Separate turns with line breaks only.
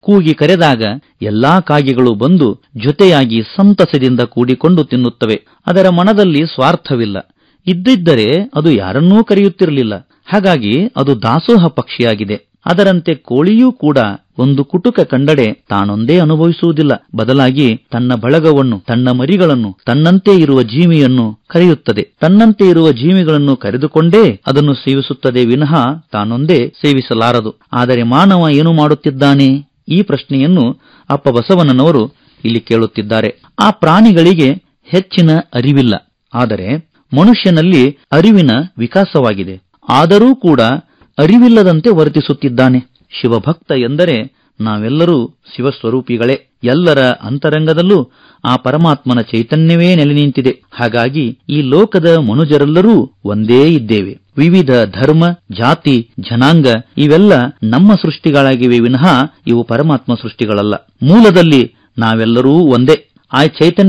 ಕೂಗಿ ಕರೆದಾಗ ಎಲ್ಲಾ ಕಾಗೆಗಳು ಬಂದು ಜೊತೆಯಾಗಿ ಸಂತಸದಿಂದ ಕೂಡಿಕೊಂಡು ತಿನ್ನುತ್ತವೆ ಅದರ ಮನದಲ್ಲಿ ಸ್ವಾರ್ಥವಿಲ್ಲ ಇದ್ದಿದ್ದರೆ ಅದು ಯಾರನ್ನೂ ಕರೆಯುತ್ತಿರಲಿಲ್ಲ ಹಾಗಾಗಿ ಅದು ದಾಸೋಹ ಪಕ್ಷಿಯಾಗಿದೆ ಅದರಂತೆ ಕೋಳಿಯೂ ಕೂಡ ಒಂದು ಕುಟುಕ ಕಂಡಡೆ ತಾನೊಂದೇ ಅನುಭವಿಸುವುದಿಲ್ಲ ಬದಲಾಗಿ ತನ್ನ ಬಳಗವನ್ನು ತನ್ನ ಮರಿಗಳನ್ನು ತನ್ನಂತೆ ಇರುವ ಜೀವಿಯನ್ನು ಕರೆಯುತ್ತದೆ ತನ್ನಂತೆ ಇರುವ ಜೀವಿಗಳನ್ನು ಕರೆದುಕೊಂಡೇ ಅದನ್ನು ಸೇವಿಸುತ್ತದೆ ವಿನಃ ತಾನೊಂದೇ ಸೇವಿಸಲಾರದು ಆದರೆ ಮಾನವ ಏನು ಮಾಡುತ್ತಿದ್ದಾನೆ ಈ ಪ್ರಶ್ನೆಯನ್ನು ಅಪ್ಪ ಬಸವಣ್ಣನವರು ಇಲ್ಲಿ ಕೇಳುತ್ತಿದ್ದಾರೆ ಆ ಪ್ರಾಣಿಗಳಿಗೆ ಹೆಚ್ಚಿನ ಅರಿವಿಲ್ಲ ಆದರೆ ಮನುಷ್ಯನಲ್ಲಿ ಅರಿವಿನ ವಿಕಾಸವಾಗಿದೆ ಆದರೂ ಕೂಡ ಅರಿವಿಲ್ಲದಂತೆ ವರ್ತಿಸುತ್ತಿದ್ದಾನೆ ಶಿವಭಕ್ತ ಎಂದರೆ ನಾವೆಲ್ಲರೂ ಶಿವಸ್ವರೂಪಿಗಳೇ ಎಲ್ಲರ ಅಂತರಂಗದಲ್ಲೂ ಆ ಪರಮಾತ್ಮನ ಚೈತನ್ಯವೇ ನೆಲೆ ನಿಂತಿದೆ ಹಾಗಾಗಿ ಈ ಲೋಕದ ಮನುಜರೆಲ್ಲರೂ ಒಂದೇ ಇದ್ದೇವೆ ವಿವಿಧ ಧರ್ಮ ಜಾತಿ ಜನಾಂಗ ಇವೆಲ್ಲ ನಮ್ಮ ಸೃಷ್ಟಿಗಳಾಗಿವೆ ವಿನಃ ಇವು ಪರಮಾತ್ಮ ಸೃಷ್ಟಿಗಳಲ್ಲ ಮೂಲದಲ್ಲಿ ನಾವೆಲ್ಲರೂ ಒಂದೇ ಆ ಚೈತನ್ಯ